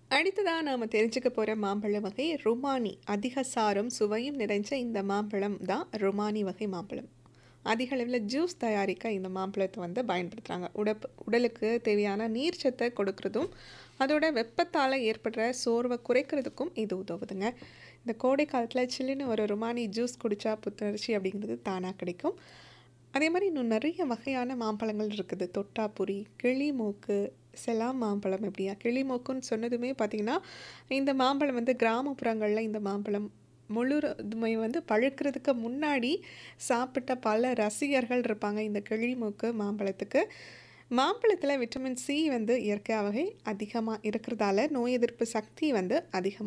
அடுத்ததா நாம தெரிஞ்சுக்க போற மாம்பழ வகை ருமானி. அதிக சாரும், சுவையும் நிறைஞ்ச இந்த மாம்பழம் தான் ருமானி வகை மாம்பழம். அதிக அளவுல ஜூஸ் தயாரிக்க இந்த மாம்பழத்த வந்து பயன்படுத்துறாங்க. உடப் உடலுக்கு தேவையான நீர்ச்சத்த கொடுக்கிறதும், அதோட வெப்பத்தால ஏற்படுற சோர்வ குறைக்கிறதுக்கும் இது உதவுதுங்க. இந்த கோடை காலத்துல சில்லுன்னு ஒரு ருமானி ஜூஸ் குடிச்சா புத்துணர்ச்சி அப்படிங்கிறது தானா கிடைக்கும். அதே மாரி இன்னும் நெறைய வகையான மாம்பழங்கள் இருக்குது. தொட்டாப்புரி, கிளிமூக்கு, செலாம் மாம்பழம் இப்படியா கிளிமூக்குன்னு சொன்னதுமே பார்த்தீங்கன்னா, இந்த மாம்பழம் வந்து கிராமப்புறங்கள்ல இந்த மாம்பழம் முழுதுமே வந்து பழுக்கிறதுக்கு முன்னாடி சாப்பிட்ட பல ரசிகர்கள் இருப்பாங்க இந்த கிளிமூக்கு மாம்பழத்துக்கு. மாம்பழத்தில விட்டமின் சி வந்து இயற்கையாகவே அதிகமா இருக்கிறதால நோய் எதிர்ப்பு சக்தி வந்து அதிகமா